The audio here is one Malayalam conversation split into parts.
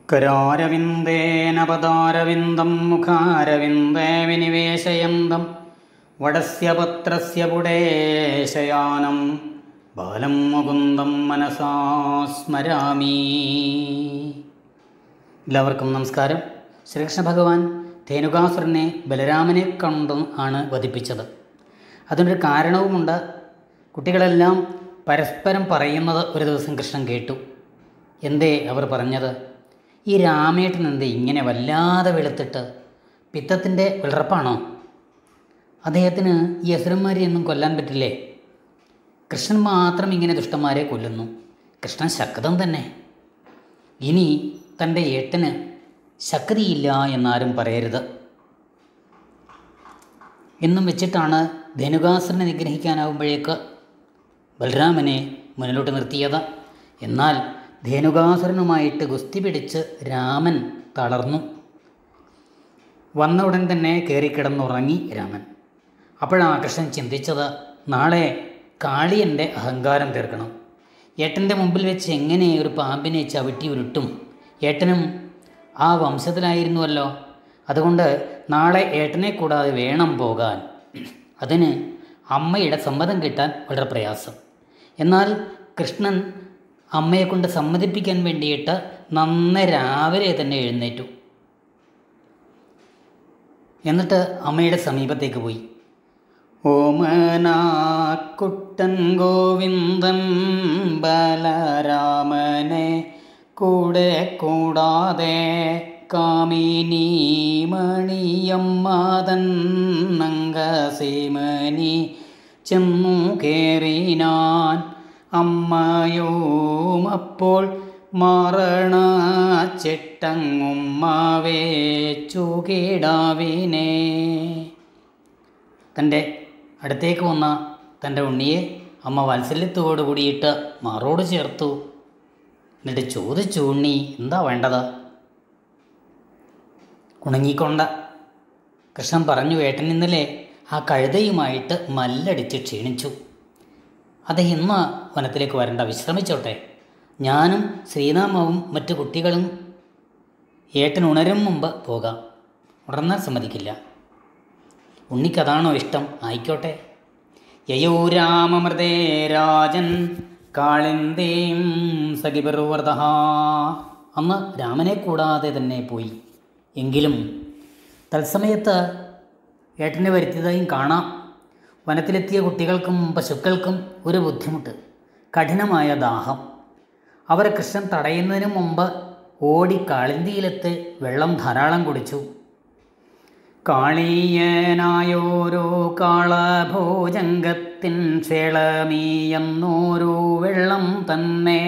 കരാരവിന്ദേന പദാരവിന്ദം മുഖാരവിന്ദേ വിനിവേശയന്തം വടസ്യ പത്രസ്യ പുടേശയാനം ബാലം മുകുന്ദം മനസാ സ്മരാമി എല്ലാവർക്കും നമസ്കാരം ശ്രീകൃഷ്ണ ഭഗവാൻ ധേനുകാസുരനെ ബലരാമനെ കണ്ട് ആണ് വധിപ്പിച്ചത് അതിനൊരു കാരണവുമുണ്ട് കുട്ടികളെല്ലാം പരസ്പരം പറയുന്നത് ഒരു ദിവസം കൃഷ്ണൻ കേട്ടു എന്തേ അവർ പറഞ്ഞത് ഈ രാമേട്ടൻ എന്തേ ഇങ്ങനെ വല്ലാതെ വെളുത്തിട്ട് പിത്തത്തിൻ്റെ വിളർപ്പാണോ അദ്ദേഹത്തിന് ഈ അസുരന്മാരെ ഒന്നും കൊല്ലാൻ പറ്റില്ലേ കൃഷ്ണൻ മാത്രം ഇങ്ങനെ ദുഷ്ടന്മാരെ കൊല്ലുന്നു കൃഷ്ണൻ ശക്തം തന്നെ ഇനി തൻ്റെ ഏട്ടന് ശക്തിയില്ല എന്നാരും പറയരുത് എന്നും വെച്ചിട്ടാണ് ധനുകാസുരനെ നിഗ്രഹിക്കാനാവുമ്പോഴേക്ക് ബലരാമനെ മുന്നിലോട്ട് നിർത്തിയത് എന്നാൽ ധേനുകാസുരനുമായിട്ട് ഗുസ്തി പിടിച്ച് രാമൻ തളർന്നു വന്ന ഉടൻ തന്നെ കയറിക്കിടന്നുറങ്ങി രാമൻ അപ്പോഴാണ് കൃഷ്ണൻ ചിന്തിച്ചത് നാളെ കാളിയൻ്റെ അഹങ്കാരം തീർക്കണം ഏട്ടൻ്റെ മുമ്പിൽ വെച്ച് എങ്ങനെ ഒരു പാമ്പിനെ ചവിട്ടി ഉരുട്ടും ഏട്ടനും ആ വംശത്തിലായിരുന്നുവല്ലോ അതുകൊണ്ട് നാളെ ഏട്ടനെ കൂടാതെ വേണം പോകാൻ അതിന് അമ്മയുടെ സമ്മതം കിട്ടാൻ വളരെ പ്രയാസം എന്നാൽ കൃഷ്ണൻ അമ്മയെ കൊണ്ട് സമ്മതിപ്പിക്കാൻ വേണ്ടിയിട്ട് നന്ന രാവിലെ തന്നെ എഴുന്നേറ്റു എന്നിട്ട് അമ്മയുടെ സമീപത്തേക്ക് പോയി ഓമനാക്കുട്ടൻ ഗോവിന്ദൻ ബലരാമനെ കൂടെ കൂടാതെ കാമിനി മണിയമ്മാതൻ നങ്കസീമനി ചെന്നു കേറിനാൻ അമ്മയും അപ്പോൾ മാറണ ചെട്ടങ്ങുമ്മാവേ ചുകിടാവിനെ തൻ്റെ അടുത്തേക്ക് വന്ന തൻ്റെ ഉണ്ണിയെ അമ്മ വാത്സല്യത്തോടു കൂടിയിട്ട് മാറോട് ചേർത്തു എന്നിട്ട് ചോദിച്ചു ഉണ്ണി എന്താ വേണ്ടത് ഉണങ്ങിക്കൊണ്ട കൃഷ്ണൻ പറഞ്ഞു ഏട്ടൻ ഇന്നലെ ആ കഴുതയുമായിട്ട് മല്ലടിച്ച് ക്ഷീണിച്ചു അത് ഇന്ന് വനത്തിലേക്ക് വരണ്ട വിശ്രമിച്ചോട്ടെ ഞാനും ശ്രീനാമവും മറ്റു കുട്ടികളും ഏട്ടൻ ഉണരും മുമ്പ് പോകാം ഉണർന്നാൽ സമ്മതിക്കില്ല ഉണ്ണിക്കതാണോ ഇഷ്ടം ആയിക്കോട്ടെ യയോരാമമൃതേ രാജൻ കാളിന്തേം സഖിപർവ്രത അന്ന് രാമനെ കൂടാതെ തന്നെ പോയി എങ്കിലും തത്സമയത്ത് ഏട്ടനെ വരുത്തിയതായും കാണാം വനത്തിലെത്തിയ കുട്ടികൾക്കും പശുക്കൾക്കും ഒരു ബുദ്ധിമുട്ട് കഠിനമായ ദാഹം അവരെ കൃഷ്ണൻ തടയുന്നതിന് മുമ്പ് ഓടി കാളിന്തിയിലെത്ത് വെള്ളം ധാരാളം കുടിച്ചു കാളീയനായോരോ കാളഭോജംഗത്തിൻ ക്ഷേളമീയെന്നോരോ വെള്ളം തന്നെ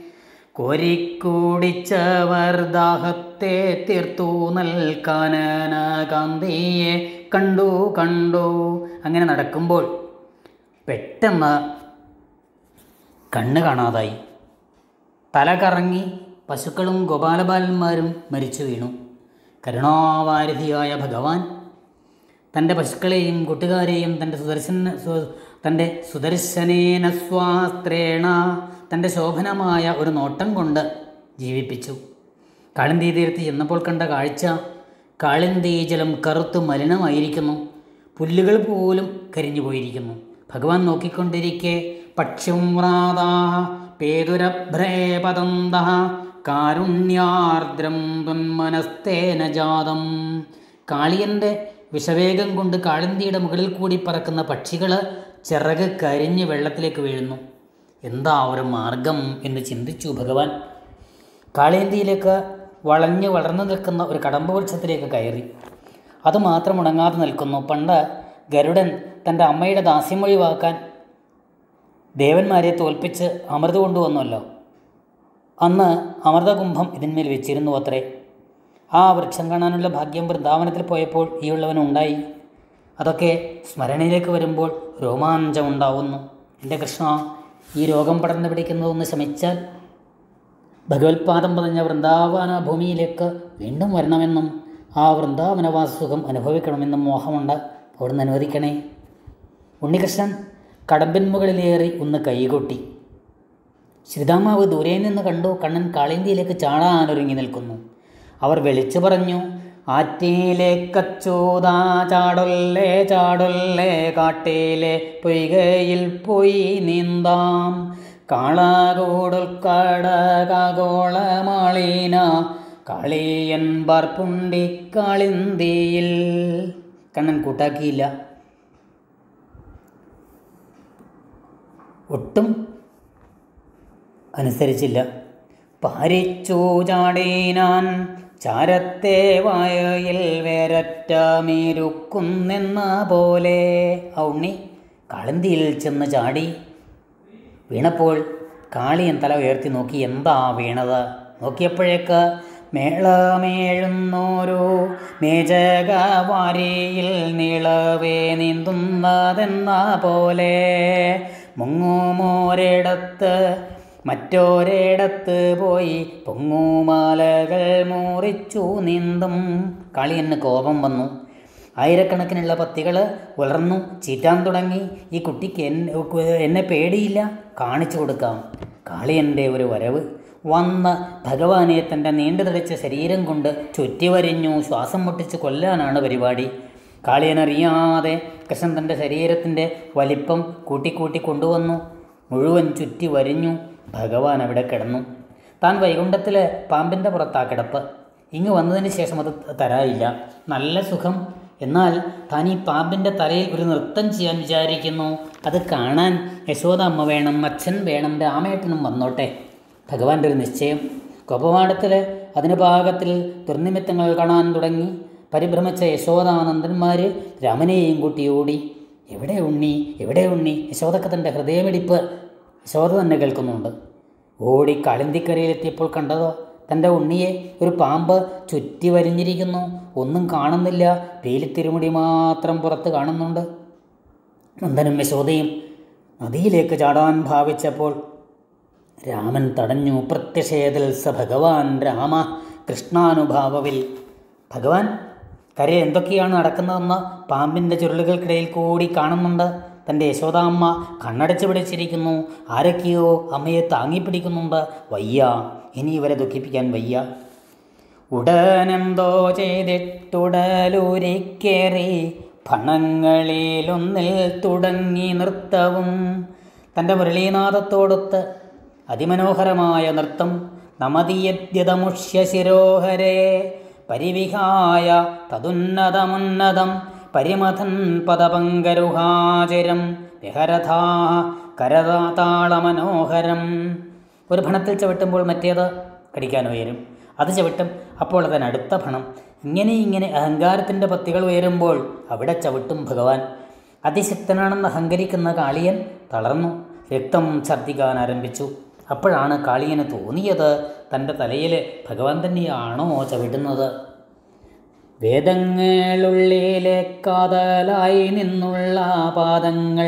കോരിക്കൂടിച്ചവർ ദാഹത്തെ തീർത്തു നൽകാനന കാന്തിയെ കണ്ടു കണ്ടു അങ്ങനെ നടക്കുമ്പോൾ പെട്ടെന്ന് കണ്ണ് കാണാതായി തല കറങ്ങി പശുക്കളും ഗോപാലബാലന്മാരും മരിച്ചു വീണു കരുണാവാരിധിയായ ഭഗവാൻ തൻ്റെ പശുക്കളെയും കൂട്ടുകാരെയും തൻ്റെ സുദർശന തൻ്റെ സുദർശനേന സ്വാസ്ത്രേണ തൻ്റെ ശോഭനമായ ഒരു നോട്ടം കൊണ്ട് ജീവിപ്പിച്ചു കാളിന്തി തീരത്ത് ചെന്നപ്പോൾ കണ്ട കാഴ്ച കാളിന്തി ജലം കറുത്തു മലിനമായിരിക്കുന്നു പുല്ലുകൾ പോലും കരിഞ്ഞു പോയിരിക്കുന്നു ഭഗവാൻ നോക്കിക്കൊണ്ടിരിക്കെ പക്ഷ്യം വ്രാതാ പേതുരഭ്രേപദന്ത കാരുണ്യാർദ്രം തൊന്മനസ്തേന ജാതം കാളിയൻ്റെ വിഷവേഗം കൊണ്ട് കാളിന്തിയുടെ മുകളിൽ കൂടി പറക്കുന്ന പക്ഷികൾ ചിറക് കരിഞ്ഞ് വെള്ളത്തിലേക്ക് വീഴുന്നു എന്താ ഒരു മാർഗം എന്ന് ചിന്തിച്ചു ഭഗവാൻ കാളിയന്തിയിലേക്ക് വളഞ്ഞു വളർന്നു നിൽക്കുന്ന ഒരു കടമ്പ വൃക്ഷത്തിലേക്ക് കയറി അതുമാത്രം ഉണങ്ങാതെ നിൽക്കുന്നു പണ്ട് ഗരുഡൻ തൻ്റെ അമ്മയുടെ ദാസ്യം ഒഴിവാക്കാൻ ദേവന്മാരെ തോൽപ്പിച്ച് അമൃത് കൊണ്ടുവന്നല്ലോ അന്ന് അമൃതകുംഭം ഇതിന്മേൽ വെച്ചിരുന്നു അത്രേ ആ വൃക്ഷം കാണാനുള്ള ഭാഗ്യം വൃന്ദാവനത്തിൽ പോയപ്പോൾ ഈ ഉള്ളവനുണ്ടായി അതൊക്കെ സ്മരണയിലേക്ക് വരുമ്പോൾ രോമാഞ്ചമുണ്ടാവുന്നു എൻ്റെ കൃഷ്ണ ഈ രോഗം പടർന്നു പിടിക്കുന്നതൊന്ന് ശമിച്ചാൽ ഭഗവത്പാദം പതഞ്ഞ വൃന്ദാവന ഭൂമിയിലേക്ക് വീണ്ടും വരണമെന്നും ആ വൃന്ദാവനവാസുഖം അനുഭവിക്കണമെന്നും മോഹമുണ്ട് അവിടുന്ന് അനുവദിക്കണേ ഉണ്ണികൃഷ്ണൻ കടമ്പിൻ മുകളിലേറി ഒന്ന് കൈകൊട്ടി ശ്രീതാമാവ് ദൂരെ നിന്ന് കണ്ടു കണ്ണൻ കാളിന്തിയിലേക്ക് ചാടാനൊരുങ്ങി നിൽക്കുന്നു അവർ വിളിച്ചു പറഞ്ഞു ആറ്റിലെ കച്ചൂതാ ചാടൊല്ലേ ചാടൊല്ലേ കാട്ടിലെ പൊയ്കയിൽ പോയി നീന്താം കാളകൂടൽ കടകാഗോളമാളീന കളിയൻ ബാർപ്പുണ്ടി കാളിന്തിയിൽ കണ്ണൻ കൂട്ടാക്കിയില്ല ഒട്ടും അനുസരിച്ചില്ല പാരിച്ചു ചാടീനാൻ ചാരത്തെ വായയിൽ വേരറ്റ മീരുക്കുന്നെന്ന പോലെ ആ ഉണ്ണി കാളന്തിയിൽ ചെന്ന് ചാടി വീണപ്പോൾ കാളിയൻ തല ഉയർത്തി നോക്കി എന്താ വീണത് നോക്കിയപ്പോഴേക്ക് മേളമേഴുന്നോരോ മേജകവാരിയിൽ നീളവേ നീന്തുന്നതെന്ന പോലെ മുങ്ങുമോരിടത്ത് മറ്റൊരിടത്ത് പോയി പൊങ്ങുമാലകൾ മുറിച്ചു നീന്തും കാളിയന് കോപം വന്നു ആയിരക്കണക്കിനുള്ള പത്തികൾ വളർന്നു ചീറ്റാൻ തുടങ്ങി ഈ കുട്ടിക്ക് എന്നെ എന്നെ പേടിയില്ല കാണിച്ചു കൊടുക്കാം കാളിയൻ്റെ ഒരു വരവ് വന്ന് ഭഗവാനെ തൻ്റെ നീണ്ടു തടിച്ച ശരീരം കൊണ്ട് ചുറ്റി വരിഞ്ഞു ശ്വാസം മുട്ടിച്ച് കൊല്ലാനാണ് പരിപാടി കാളിയനറിയാതെ കൃഷ്ണൻ തൻ്റെ ശരീരത്തിൻ്റെ വലിപ്പം കൂട്ടിക്കൂട്ടി കൊണ്ടുവന്നു മുഴുവൻ ചുറ്റി വരിഞ്ഞു ഭഗവാൻ അവിടെ കിടന്നു താൻ വൈകുണ്ഠത്തിലെ പാമ്പിൻ്റെ പുറത്താ കിടപ്പ് ഇങ്ങ് വന്നതിന് ശേഷം അത് തരായില്ല നല്ല സുഖം എന്നാൽ താൻ ഈ പാമ്പിൻ്റെ തലയിൽ ഒരു നൃത്തം ചെയ്യാൻ വിചാരിക്കുന്നു അത് കാണാൻ യശോദ അമ്മ വേണം അച്ഛൻ വേണം രാമേട്ടനും വന്നോട്ടെ ഭഗവാന്റെ ഒരു നിശ്ചയം കോപവാടത്തിൽ അതിന് പാകത്തിൽ ദുർനിമിത്തങ്ങൾ കാണാൻ തുടങ്ങി പരിഭ്രമിച്ച യശോദാനന്ദന്മാർ രാമനെയും കൂട്ടി ഓടി എവിടെ ഉണ്ണി എവിടെ ഉണ്ണി യശോദക്ക് തൻ്റെ ഹൃദയമിടിപ്പ് യശോദ തന്നെ കേൾക്കുന്നുണ്ട് ഓടി കളിന്തിക്കരയിലെത്തിയപ്പോൾ കണ്ടതോ തൻ്റെ ഉണ്ണിയെ ഒരു പാമ്പ് ചുറ്റി വരിഞ്ഞിരിക്കുന്നു ഒന്നും കാണുന്നില്ല പീലിത്തിരുമുടി മാത്രം പുറത്ത് കാണുന്നുണ്ട് നന്ദനും യശോദയും നദിയിലേക്ക് ചാടാൻ ഭാവിച്ചപ്പോൾ രാമൻ തടഞ്ഞു പ്രത്യക്ഷേതിൽ സ ഭഗവാൻ രാമ കൃഷ്ണാനുഭാവവിൽ ഭഗവാൻ കരയിൽ എന്തൊക്കെയാണ് നടക്കുന്നതെന്ന് പാമ്പിൻ്റെ ചുരുളുകൾക്കിടയിൽ കൂടി കാണുന്നുണ്ട് തൻ്റെ യശോദാമ്മ കണ്ണടച്ച് പിടിച്ചിരിക്കുന്നു ആരൊക്കെയോ അമ്മയെ താങ്ങിപ്പിടിക്കുന്നുണ്ട് വയ്യ ഇനി ഇവരെ ദുഃഖിപ്പിക്കാൻ വയ്യ ഉടനെന്തോ ചെയ്തിട്ടുടലൂരിക്കേറി ഭണങ്ങളിലൊന്നിൽ തുടങ്ങി നൃത്തവും തൻ്റെ മുരളീനാഥത്തോടൊത്ത് അതിമനോഹരമായ നൃത്തം നമതിയദ്യതമുഷ്യ ശിരോഹരേ പരിവിഹായ തതുന്നതമുന്നതം പരിമഥൻ പദപങ്കരുഹാചരം വിഹരഥാ കരതാളമനോഹരം ഒരു ഭണത്തിൽ ചവിട്ടുമ്പോൾ മറ്റേത് കടിക്കാൻ ഉയരും അത് ചവിട്ടും അപ്പോൾ അതിനടുത്ത ഭണം ഇങ്ങനെ ഇങ്ങനെ അഹങ്കാരത്തിൻ്റെ പത്തികൾ ഉയരുമ്പോൾ അവിടെ ചവിട്ടും ഭഗവാൻ അതിശക്തനാണെന്ന് അഹങ്കരിക്കുന്ന കാളിയൻ തളർന്നു രക്തം ഛർദ്ദിക്കാൻ ആരംഭിച്ചു അപ്പോഴാണ് കാളിയന് തോന്നിയത് തൻ്റെ തലയിൽ ഭഗവാൻ തന്നെയാണോ ചവിട്ടുന്നത് വേദങ്ങളുള്ളിലെ കാതലായി നിന്നുള്ള പാദങ്ങൾ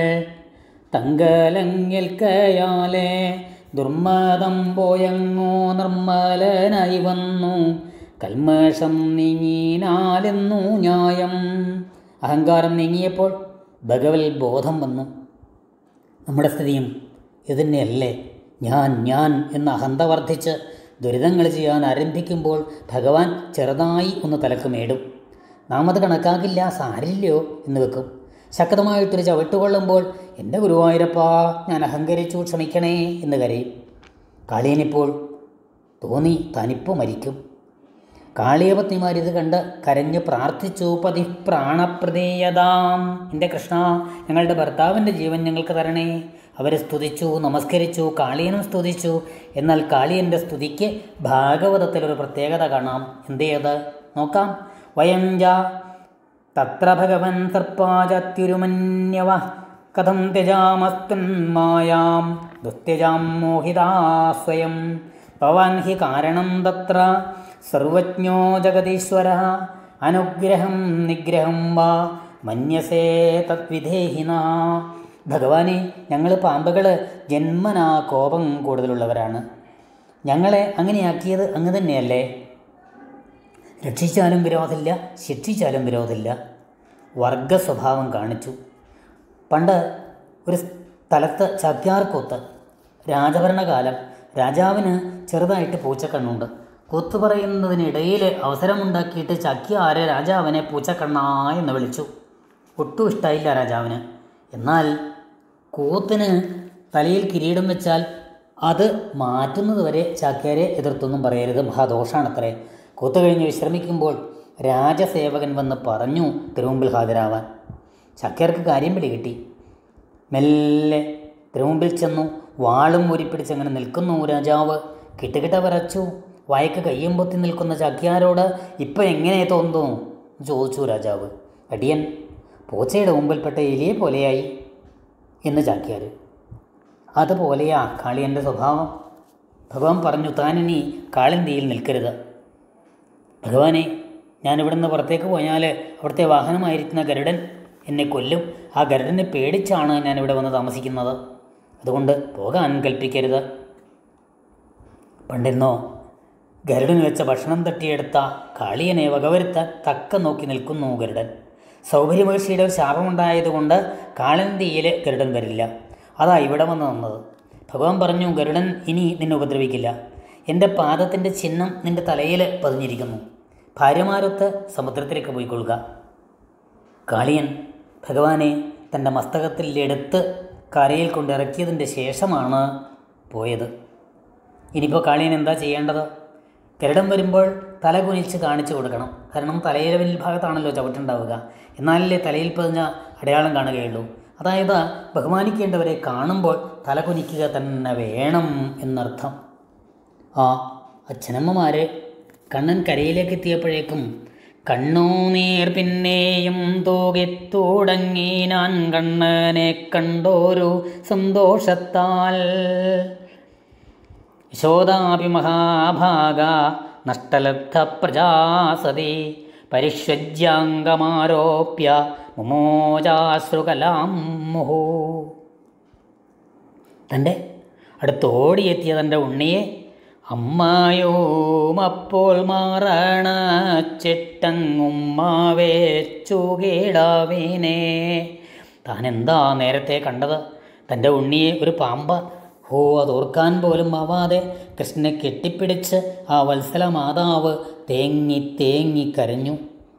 തങ്കലങ്ങിൽക്കയാലെ ദുർമതം പോയങ്ങോ നിർമ്മലനായി വന്നു കൽമഷം നീങ്ങിനാലെന്നു ന്യായം അഹങ്കാരം നീങ്ങിയപ്പോൾ ഭഗവൽ ബോധം വന്നു നമ്മുടെ സ്ഥിതിയും ഇതുതന്നെയല്ലേ ഞാൻ ഞാൻ എന്ന അഹന്ത വർദ്ധിച്ച് ദുരിതങ്ങൾ ചെയ്യാൻ ആരംഭിക്കുമ്പോൾ ഭഗവാൻ ചെറുതായി ഒന്ന് തലക്കുമേടും നാം അത് കണക്കാക്കില്ല സാരില്ലയോ എന്ന് വെക്കും ശക്തമായിട്ടൊരു ചവിട്ടുകൊള്ളുമ്പോൾ എൻ്റെ ഗുരുവായൂരപ്പാ ഞാൻ അഹങ്കരിച്ചു ക്ഷമിക്കണേ എന്ന് കരയും കാളിയനിപ്പോൾ തോന്നി തനിപ്പ് മരിക്കും കാളിയപത്നിമാരിത് കണ്ട് കരഞ്ഞ് പ്രാർത്ഥിച്ചു പതി പ്രാണപ്രദേയതാം എൻ്റെ കൃഷ്ണ ഞങ്ങളുടെ ഭർത്താവിൻ്റെ ജീവൻ ഞങ്ങൾക്ക് തരണേ അവരെ സ്തുതിച്ചു നമസ്കരിച്ചു കാളിയനും സ്തുതിച്ചു എന്നാൽ കാളിയൻ്റെ സ്തുതിക്ക് ഭാഗവതത്തിലൊരു പ്രത്യേകത കാണാം എന്തേത് നോക്കാം വയം ജ തത്ര ഭഗവൻ സർപ്പാചത്യുരുമന്യവ കഥം ത്യജാമസ്തുൻ മായാം ദുസ്ത്യജാം മോഹിതാ സ്വയം ഭവാൻ ഹി കാരണം തത്ര സർവജ്ഞോ ജഗതീശ്വര അനുഗ്രഹം നിഗ്രഹം വാ മന്യസേ തദ്വിധേഹിന ഭഗവാനെ ഞങ്ങൾ പാമ്പുകൾ ജന്മനാ കോപം കൂടുതലുള്ളവരാണ് ഞങ്ങളെ അങ്ങനെയാക്കിയത് അങ്ങ് തന്നെയല്ലേ രക്ഷിച്ചാലും വിരോധമില്ല ശിക്ഷിച്ചാലും വിരോധമില്ല വർഗ സ്വഭാവം കാണിച്ചു പണ്ട് ഒരു സ്ഥലത്ത് ചക്യാർകൂത്ത് രാജഭരണകാലം രാജാവിന് ചെറുതായിട്ട് പൂച്ചക്കണ്ണുണ്ട് കൂത്തു പറയുന്നതിനിടയിൽ അവസരമുണ്ടാക്കിയിട്ട് ചക്കിയാരെ രാജാവിനെ പൂച്ചക്കണ്ണ എന്ന് വിളിച്ചു ഒട്ടും ഇഷ്ടമായില്ല രാജാവിന് എന്നാൽ കൂത്തിന് തലയിൽ കിരീടം വെച്ചാൽ അത് മാറ്റുന്നത് വരെ ചാക്യാരെ എതിർത്തൊന്നും പറയരുത് മഹാദോഷാണത്രേ കൂത്ത് കഴിഞ്ഞ് വിശ്രമിക്കുമ്പോൾ രാജസേവകൻ വന്ന് പറഞ്ഞു തിരുമുമ്പിൽ ഹാജരാവാൻ ചാക്യാർക്ക് കാര്യം പിടികിട്ടി മെല്ലെ തിരുമുമ്പിൽ ചെന്നു വാളും ഊരിപ്പിടിച്ചങ്ങനെ നിൽക്കുന്നു രാജാവ് കിട്ടുകിട്ട വരച്ചു വായ്ക്ക് കയ്യും പൊത്തി നിൽക്കുന്ന ചാക്യാരോട് ഇപ്പം എങ്ങനെ തോന്നുന്നു ചോദിച്ചു രാജാവ് അടിയൻ പൂച്ചയുടെ മുമ്പിൽപ്പെട്ട എലിയെ പോലെയായി എന്ന് ചാക്യാർ അതുപോലെയാ കാളിയൻ്റെ സ്വഭാവം ഭഗവാൻ പറഞ്ഞു താനിനി കാളിന്തിയിൽ നിൽക്കരുത് ഭഗവാനെ ഞാൻ ഇവിടുന്ന് പുറത്തേക്ക് പോയാൽ അവിടുത്തെ വാഹനമായിരിക്കുന്ന ഗരുഡൻ എന്നെ കൊല്ലും ആ ഗരുഡനെ പേടിച്ചാണ് ഞാനിവിടെ വന്ന് താമസിക്കുന്നത് അതുകൊണ്ട് പോകാൻ കൽപ്പിക്കരുത് പണ്ടെന്നോ ഗരുഡൻ വെച്ച ഭക്ഷണം തട്ടിയെടുത്ത കാളിയനെ വകവരുത്താൻ തക്ക നോക്കി നിൽക്കുന്നു ഗരുഡൻ സൗകര്യമഹർഷിയുടെ ഒരു ശാപമുണ്ടായതുകൊണ്ട് കാളന്തിയിൽ ഗരുഡൻ വരില്ല അതാ ഇവിടെ വന്ന് നിന്നത് ഭഗവാൻ പറഞ്ഞു ഗരുഡൻ ഇനി നിന്നെ ഉപദ്രവിക്കില്ല എൻ്റെ പാദത്തിൻ്റെ ചിഹ്നം നിൻ്റെ തലയിൽ പതിഞ്ഞിരിക്കുന്നു ഭാര്യമാരൊത്ത് സമുദ്രത്തിലേക്ക് പോയിക്കൊള്ളുക കാളിയൻ ഭഗവാനെ തൻ്റെ മസ്തകത്തിൽ എടുത്ത് കരയിൽ കൊണ്ടിറക്കിയതിൻ്റെ ശേഷമാണ് പോയത് ഇനിയിപ്പോൾ കാളിയൻ എന്താ ചെയ്യേണ്ടത് ഗരുഡൻ വരുമ്പോൾ തല കുനിച്ച് കാണിച്ചു കൊടുക്കണം കാരണം തലയിലെ വലിയ ഭാഗത്താണല്ലോ ചവിട്ടുണ്ടാവുക എന്നാലല്ലേ തലയിൽ പതിഞ്ഞ അടയാളം കാണുകയുള്ളൂ അതായത് ബഹുമാനിക്കേണ്ടവരെ കാണുമ്പോൾ തല കുനിക്കുക തന്നെ വേണം എന്നർത്ഥം ആ അച്ഛനമ്മമാരെ കണ്ണൻ കരയിലേക്ക് എത്തിയപ്പോഴേക്കും കണ്ണൂനീർ പിന്നെയും തൂകിത്തുടങ്ങി ഞാൻ കണ്ണനെ കണ്ടോരു സന്തോഷത്താൽ യശോദാപി മഹാഭാഗ നഷ്ടലബ്ധ പ്രജാസതി പരിഷ്യജ്യാംഗമാരോപ്യ മുമോജാശ്രുകലാം മുഹു തൻ്റെ അടുത്തോടിയെത്തിയ തൻ്റെ ഉണ്ണിയെ അമ്മായോം അപ്പോൾ മാറണ ചിട്ടങ്ങുമ്മാവേച്ചുകീടാവീനെ താൻ എന്താ നേരത്തെ കണ്ടത് തൻ്റെ ഉണ്ണിയെ ഒരു പാമ്പ ഹോ അതോർക്കാൻ പോലും ആവാതെ കൃഷ്ണനെ കെട്ടിപ്പിടിച്ച് ആ വത്സല മാതാവ് തേങ്ങി തേങ്ങി കരഞ്ഞു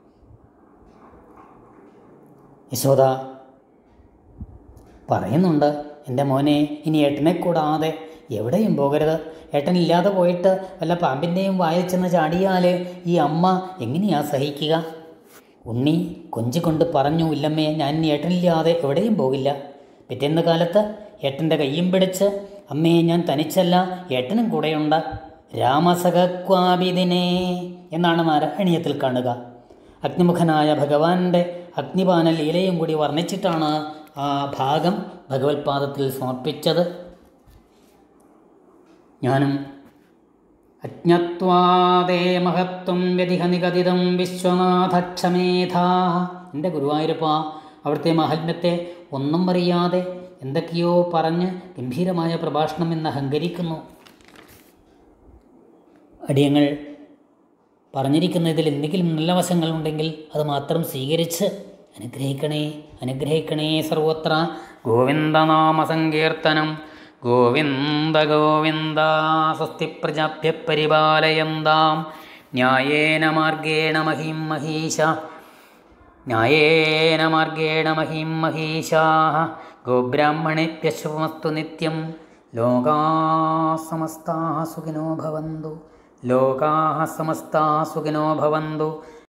യശോദ പറയുന്നുണ്ട് എൻ്റെ മോനെ ഇനി ഏട്ടനെ കൂടാതെ എവിടെയും പോകരുത് ഏട്ടനില്ലാതെ പോയിട്ട് വല്ല പാമ്പിൻ്റെയും വായിൽ ചെന്ന് ചാടിയാൽ ഈ അമ്മ എങ്ങനെയാ സഹിക്കുക ഉണ്ണി കൊഞ്ചിക്കൊണ്ട് പറഞ്ഞു ഇല്ലമ്മേ ഞാൻ ഇനി ഏട്ടനില്ലാതെ എവിടെയും പോകില്ല പിറ്റേന്ന് കാലത്ത് ഏട്ടൻ്റെ കയ്യും പിടിച്ച് അമ്മേ ഞാൻ തനിച്ചല്ല ഏട്ടനും കൂടെയുണ്ട് രാമസഖക്വാബിദിനെ എന്നാണ് നാരായണീയത്തിൽ കാണുക അഗ്നിമുഖനായ ഭഗവാന്റെ അഗ്നിപാന ലീലയും കൂടി വർണ്ണിച്ചിട്ടാണ് ആ ഭാഗം ഭഗവത്പാദത്തിൽ സമർപ്പിച്ചത് ഞാനും അജ്ഞത്വാദേ മഹത്വം വ്യതിഹ നിഗതിതം വിശ്വനാഥക്ഷമേധാ എൻ്റെ ഗുരുവായൂരപ്പ അവിടുത്തെ മാഹാത്മ്യത്തെ ഒന്നും അറിയാതെ എന്തൊക്കെയോ പറഞ്ഞ് ഗംഭീരമായ പ്രഭാഷണം എന്ന് അഹങ്കരിക്കുന്നു അടിയങ്ങൾ പറഞ്ഞിരിക്കുന്നതിൽ എന്തെങ്കിലും നല്ല വശങ്ങളുണ്ടെങ്കിൽ അത് മാത്രം സ്വീകരിച്ച് അനുഗ്രഹിക്കണേ അനുഗ്രഹിക്കണേ സർവത്ര ഗോവിന്ദനാമ സങ്കീർത്തനം ഗോവിന്ദ ഗോവിന്ദ സ്വസ്തി പ്രജാഭ്യ പരിപാലയന്താം ന്യായേന മാർഗേണ മഹിം മഹീശ ന്യായേന മാർഗേണ മഹിം മഹീശാ ഗോബ്രാഹ്മണേഭ്യ ശുഭമസ്തു നിത്യം ലോകാ സമസ്താ സുഖിനോ ഭവന്തു ലോകാ സമസ്താ സുഖിനോ ഭവന്തു